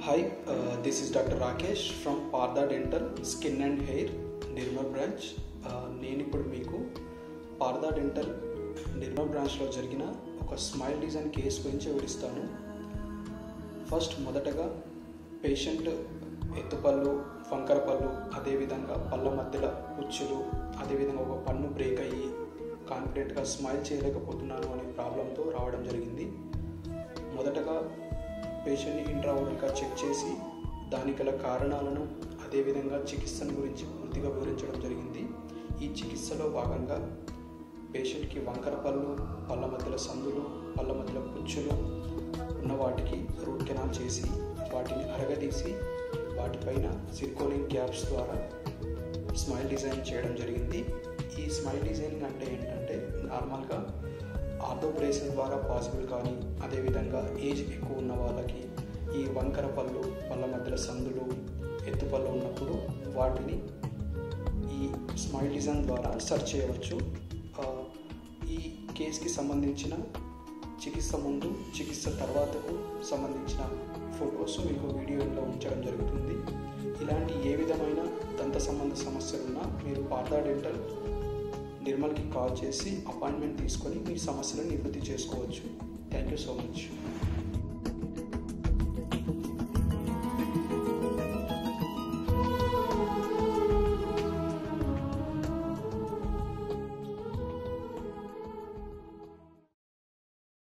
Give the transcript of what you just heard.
Hi, uh, this is Dr. Rakesh from Partha Dental Skin and Hair Nirmal branch నేను ఇప్పుడు మీకు పార్దా dental Nirmal బ్రాంచ్లో జరిగిన ఒక స్మైల్ డిజైన్ కేసు గురించి వివరిస్తాను ఫస్ట్ మొదటగా పేషెంట్ ఎత్తుపళ్ళు వంకర పళ్ళు అదేవిధంగా పళ్ళ మధ్యలో పుచ్చులు అదేవిధంగా ఒక పన్ను బ్రేక్ అయ్యి కాన్ఫిడెంట్గా స్మైల్ చేయలేకపోతున్నాను అనే ప్రాబ్లంతో రావడం జరిగింది మొదటగా పేషెంట్ని ఇంట్రావోల్గా చెక్ చేసి దానికి గల కారణాలను అదేవిధంగా చికిత్సను గురించి పూర్తిగా వివరించడం జరిగింది ఈ చికిత్సలో భాగంగా పేషెంట్కి వంకర పళ్ళు పళ్ళ మధ్యలో సందులు పళ్ళ మధ్యలో పుచ్చులు ఉన్న వాటికి రూట్ కెనాల్ చేసి వాటిని అరగదీసి వాటిపైన సిర్కోలింగ్ గ్యాప్స్ ద్వారా స్మైల్ డిజైన్ చేయడం జరిగింది ఈ స్మైల్ డిజైనింగ్ అంటే ఏంటంటే నార్మల్గా ఆర్థోప్రేషన్ ద్వారా పాసిబుల్ కానీ అదేవిధంగా ఏజ్ ఎక్కువ ఉన్న వాళ్ళకి ఈ వంకర పళ్ళు పళ్ళ మధ్యలో సందులు ఎత్తుపళ్ళు ఉన్నప్పుడు వాటిని ఈ స్మైల్ డిజైన్ ద్వారా సెర్చ్ చేయవచ్చు ఆ, ఈ కేసుకి సంబంధించిన చికిత్స ముందు చికిత్స తర్వాతకు సంబంధించిన ఫొటోస్ మీకు వీడియోలో ఉంచడం జరుగుతుంది ఇలాంటి ఏ విధమైన దంత సంబంధ సమస్యలున్నా మీరు పార్దా డెంటల్ నిర్మల్కి కాల్ చేసి అపాయింట్మెంట్ తీసుకొని మీ సమస్యలను నివృత్తి చేసుకోవచ్చు థ్యాంక్ యూ సో మచ్